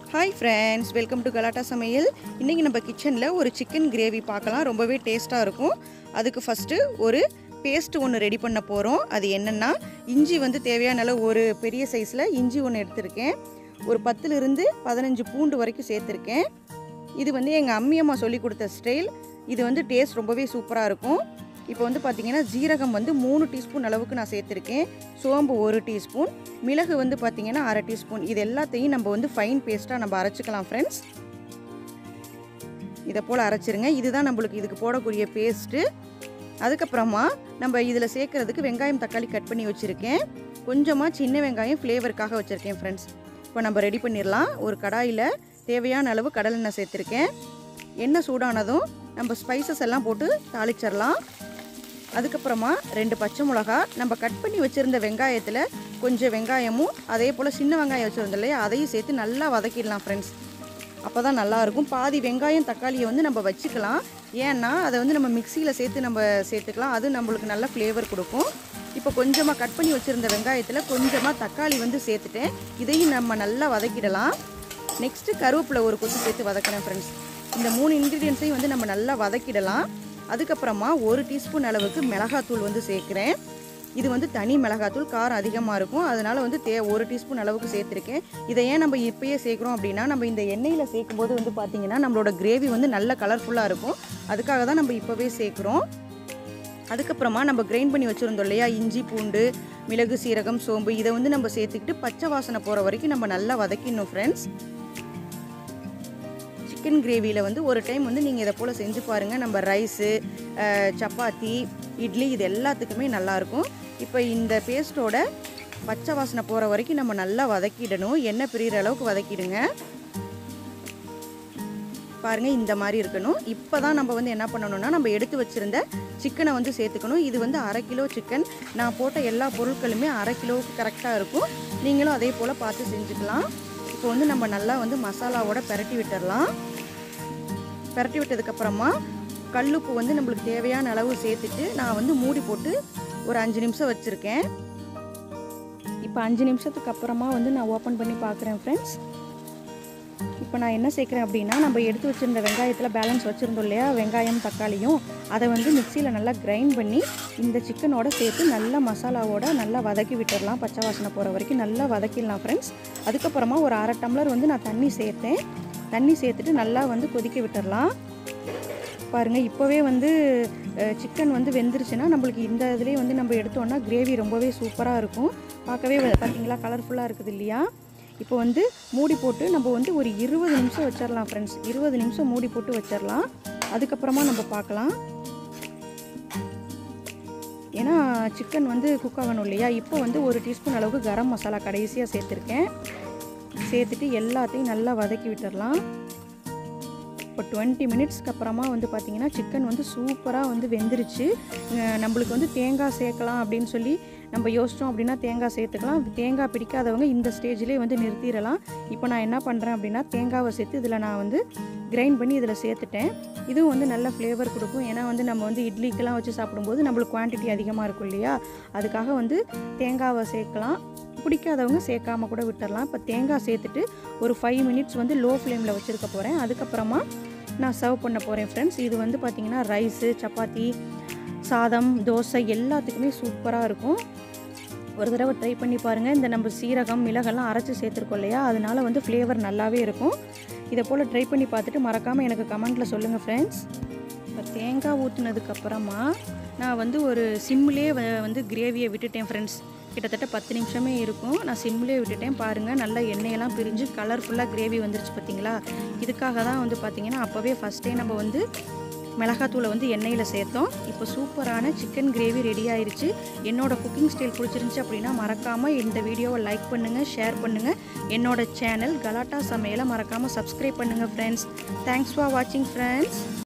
hi friends welcome to கலாட்டா சமையல் இன்றைக்கி நம்ம கிச்சனில் ஒரு சிக்கன் கிரேவி பார்க்கலாம் ரொம்பவே டேஸ்ட்டாக இருக்கும் அதுக்கு ஃபஸ்ட்டு ஒரு பேஸ்ட் ஒன்று ரெடி பண்ண போகிறோம் அது என்னென்னா இஞ்சி வந்து தேவையான அளவு ஒரு பெரிய சைஸில் இஞ்சி ஒன்று எடுத்திருக்கேன் ஒரு பத்துலேருந்து பதினஞ்சு பூண்டு வரைக்கும் சேர்த்துருக்கேன் இது வந்து எங்கள் அம்மியம்மா சொல்லி கொடுத்த ஸ்டைல் இது வந்து டேஸ்ட் ரொம்பவே சூப்பராக இருக்கும் இப்போ வந்து பார்த்தீங்கன்னா ஜீரகம் வந்து மூணு டீஸ்பூன் அளவுக்கு நான் சேர்த்துருக்கேன் சோம்பு ஒரு டீஸ்பூன் மிளகு வந்து பார்த்தீங்கன்னா அரை டீஸ்பூன் இது எல்லாத்தையும் நம்ம வந்து ஃபைன் பேஸ்ட்டாக நம்ம அரைச்சிக்கலாம் ஃப்ரெண்ட்ஸ் இதை போல் அரைச்சிருங்க இதுதான் நம்மளுக்கு இதுக்கு போடக்கூடிய பேஸ்ட்டு அதுக்கப்புறமா நம்ம இதில் சேர்க்குறதுக்கு வெங்காயம் தக்காளி கட் பண்ணி வச்சுருக்கேன் கொஞ்சமாக சின்ன வெங்காயம் ஃப்ளேவருக்காக வச்சுருக்கேன் ஃப்ரெண்ட்ஸ் இப்போ நம்ம ரெடி பண்ணிடலாம் ஒரு கடாயில் தேவையான அளவு கடலெண்ணெய் சேர்த்துருக்கேன் எண்ணெய் சூடானதும் நம்ம ஸ்பைசஸ் எல்லாம் போட்டு தாளிச்சிடலாம் அதுக்கப்புறமா ரெண்டு பச்சை மிளகா நம்ம கட் பண்ணி வச்சுருந்த வெங்காயத்தில் கொஞ்சம் வெங்காயமும் அதே போல் சின்ன வெங்காயம் வச்சுருந்தோம் இல்லையா அதையும் சேர்த்து நல்லா வதக்கிடலாம் ஃப்ரெண்ட்ஸ் அப்போ தான் நல்லாயிருக்கும் பாதி வெங்காயம் தக்காளியை வந்து நம்ம வச்சுக்கலாம் ஏன்னா அதை வந்து நம்ம மிக்சியில் சேர்த்து நம்ம சேர்த்துக்கலாம் அது நம்மளுக்கு நல்ல ஃப்ளேவர் கொடுக்கும் இப்போ கொஞ்சமாக கட் பண்ணி வச்சுருந்த வெங்காயத்தில் கொஞ்சமாக தக்காளி வந்து சேர்த்துட்டேன் இதையும் நம்ம நல்லா வதக்கிடலாம் நெக்ஸ்ட்டு கருவேப்பிலை ஒரு கொத்து சேர்த்து வதக்கிறேன் ஃப்ரெண்ட்ஸ் இந்த மூணு இன்க்ரீடியன்ஸையும் வந்து நம்ம நல்லா வதக்கிடலாம் அதுக்கப்புறமா ஒரு டீஸ்பூன் அளவுக்கு மிளகாத்தூள் வந்து சேர்க்குறேன் இது வந்து தனி மிளகாத்தூள் காரம் அதிகமாக இருக்கும் அதனால் வந்து தே ஒரு டீஸ்பூன் அளவுக்கு சேர்த்துருக்கேன் இதை ஏன் நம்ம இப்போயே சேர்க்குறோம் அப்படின்னா நம்ம இந்த எண்ணெயில் சேர்க்கும்போது வந்து பார்த்திங்கன்னா நம்மளோட கிரேவி வந்து நல்ல கலர்ஃபுல்லாக இருக்கும் அதுக்காக தான் நம்ம இப்போவே சேர்க்குறோம் அதுக்கப்புறமா நம்ம கிரைண்ட் பண்ணி வச்சுருந்தோம் இல்லையா இஞ்சி பூண்டு மிளகு சீரகம் சோம்பு இதை வந்து நம்ம சேர்த்துக்கிட்டு பச்சை வாசனை போகிற வரைக்கும் நம்ம நல்லா வதக்கிடணும் ஃப்ரெண்ட்ஸ் சிக்கன் கிரேவியில் வந்து ஒரு டைம் வந்து நீங்கள் இதை போல் செஞ்சு பாருங்கள் நம்ம ரைஸு சப்பாத்தி இட்லி இது எல்லாத்துக்குமே நல்லாயிருக்கும் இப்போ இந்த பேஸ்ட்டோட பச்சை வாசனை போகிற வரைக்கும் நம்ம நல்லா வதக்கிடணும் எண்ணெய் பிரிகிற அளவுக்கு வதக்கிடுங்க பாருங்கள் இந்த மாதிரி இருக்கணும் இப்போ தான் நம்ம வந்து என்ன பண்ணணும்னா நம்ம எடுத்து வச்சுருந்த சிக்கனை வந்து சேர்த்துக்கணும் இது வந்து அரை கிலோ சிக்கன் நான் போட்ட எல்லா பொருட்களுமே அரை கிலோவுக்கு கரெக்டாக இருக்கும் நீங்களும் அதே போல் பார்த்து செஞ்சுக்கலாம் இப்போ வந்து நம்ம நல்லா வந்து மசாலாவோட பெரட்டி விட்டுடலாம் பெரட்டி விட்டதுக்கப்புறமா கல்லுப்பு வந்து நம்மளுக்கு தேவையான அளவு சேர்த்துட்டு நான் வந்து மூடி போட்டு ஒரு அஞ்சு நிமிஷம் வச்சுருக்கேன் இப்போ அஞ்சு நிமிஷத்துக்கு அப்புறமா வந்து நான் ஓப்பன் பண்ணி பார்க்குறேன் ஃப்ரெண்ட்ஸ் இப்போ நான் என்ன சேர்க்குறேன் அப்படின்னா நம்ம எடுத்து வச்சுருந்த வெங்காயத்தில் பேலன்ஸ் வச்சுருந்தோம் இல்லையா வெங்காயம் தக்காளியும் அதை வந்து மிக்சியில் நல்லா கிரைண்ட் பண்ணி இந்த சிக்கனோட சேர்த்து நல்லா மசாலாவோட நல்லா வதக்கி விட்டுடலாம் பச்சை வாசனை போகிற வரைக்கும் நல்லா வதக்கிடலாம் ஃப்ரெண்ட்ஸ் அதுக்கப்புறமா ஒரு அரை டம்ளர் வந்து நான் தண்ணி சேர்த்தேன் தண்ணி சேர்த்துட்டு நல்லா வந்து கொதிக்க விட்டுடலாம் பாருங்கள் இப்போவே வந்து சிக்கன் வந்து வெந்துருச்சுன்னா நம்மளுக்கு இந்த இதுலேயே வந்து நம்ம எடுத்தோன்னா கிரேவி ரொம்பவே சூப்பராக இருக்கும் பார்க்கவே பார்த்தீங்களா கலர்ஃபுல்லாக இருக்குது இல்லையா இப்போ வந்து மூடி போட்டு நம்ம வந்து ஒரு இருபது நிமிஷம் வச்சிடலாம் ஃப்ரெண்ட்ஸ் இருபது நிமிஷம் மூடி போட்டு வச்சிடலாம் அதுக்கப்புறமா நம்ம பார்க்கலாம் ஏன்னா சிக்கன் வந்து குக் ஆகணும் இல்லையா இப்போ வந்து ஒரு டீஸ்பூன் அளவுக்கு கரம் மசாலா கடைசியாக சேர்த்துருக்கேன் சேர்த்துட்டு எல்லாத்தையும் நல்லா வதக்கி விட்டுடலாம் இப்போ டுவெண்ட்டி மினிட்ஸ்க்கு அப்புறமா வந்து பார்த்திங்கன்னா சிக்கன் வந்து சூப்பராக வந்து வெந்துருச்சு நம்மளுக்கு வந்து தேங்காய் சேர்க்கலாம் அப்படின்னு சொல்லி நம்ம யோசித்தோம் அப்படின்னா தேங்காய் சேர்த்துக்கலாம் தேங்காய் பிடிக்காதவங்க இந்த ஸ்டேஜ்லேயே வந்து நிறுத்திடலாம் இப்போ நான் என்ன பண்ணுறேன் அப்படின்னா தேங்காவை சேர்த்து இதில் நான் வந்து கிரைண்ட் பண்ணி இதில் சேர்த்துட்டேன் இதுவும் வந்து நல்ல ஃப்ளேவர் கொடுக்கும் ஏன்னா வந்து நம்ம வந்து இட்லிக்கெல்லாம் வச்சு சாப்பிடும்போது நம்மளுக்கு குவான்டிட்டி அதிகமாக இருக்கும் இல்லையா அதுக்காக வந்து தேங்காவை சேர்க்கலாம் பிடிக்காதவங்க சேர்க்காம கூட விட்டுடலாம் இப்போ தேங்காய் சேர்த்துட்டு ஒரு ஃபைவ் மினிட்ஸ் வந்து லோ ஃப்ளேமில் வச்சுருக்க போகிறேன் அதுக்கப்புறமா நான் சர்வ் பண்ண போகிறேன் ஃப்ரெண்ட்ஸ் இது வந்து பார்த்திங்கன்னா ரைஸு சப்பாத்தி சாதம் தோசை எல்லாத்துக்குமே சூப்பராக இருக்கும் ஒரு தடவை ட்ரை பண்ணி பாருங்கள் இந்த நம்ம சீரகம் மிளகெல்லாம் அரைச்சி சேர்த்துருக்கோம் இல்லையா அதனால வந்து ஃப்ளேவர் நல்லாவே இருக்கும் இதை போல் ட்ரை பண்ணி பார்த்துட்டு மறக்காமல் எனக்கு கமெண்ட்டில் சொல்லுங்கள் ஃப்ரெண்ட்ஸ் இப்போ தேங்காய் ஊற்றுனதுக்கப்புறமா நான் வந்து ஒரு சிம்லேயே வந்து கிரேவியை விட்டுட்டேன் ஃப்ரெண்ட்ஸ் கிட்டத்தட்ட பத்து நிமிஷமே இருக்கும் நான் சிம்லேயே விட்டுட்டேன் பாருங்கள் நல்லா எண்ணெயெல்லாம் பிரிஞ்சு கலர்ஃபுல்லாக கிரேவி வந்துருச்சு பார்த்தீங்களா இதுக்காக தான் வந்து பார்த்திங்கன்னா அப்போவே ஃபஸ்ட்டே நம்ம வந்து மிளகாத்தூளை வந்து எண்ணெயில் சேர்த்தோம் இப்போ சூப்பரான சிக்கன் கிரேவி ரெடி ஆயிருச்சு என்னோட குக்கிங் ஸ்டைல் பிடிச்சிருந்துச்சி அப்படின்னா மறக்காமல் இந்த வீடியோவை லைக் பண்ணுங்கள் ஷேர் பண்ணுங்கள் என்னோட சேனல் கலாட்டா சமையலை மறக்காமல் சப்ஸ்கிரைப் பண்ணுங்கள் ஃப்ரெண்ட்ஸ் தேங்க்ஸ் ஃபார் வாட்சிங் ஃப்ரெண்ட்ஸ்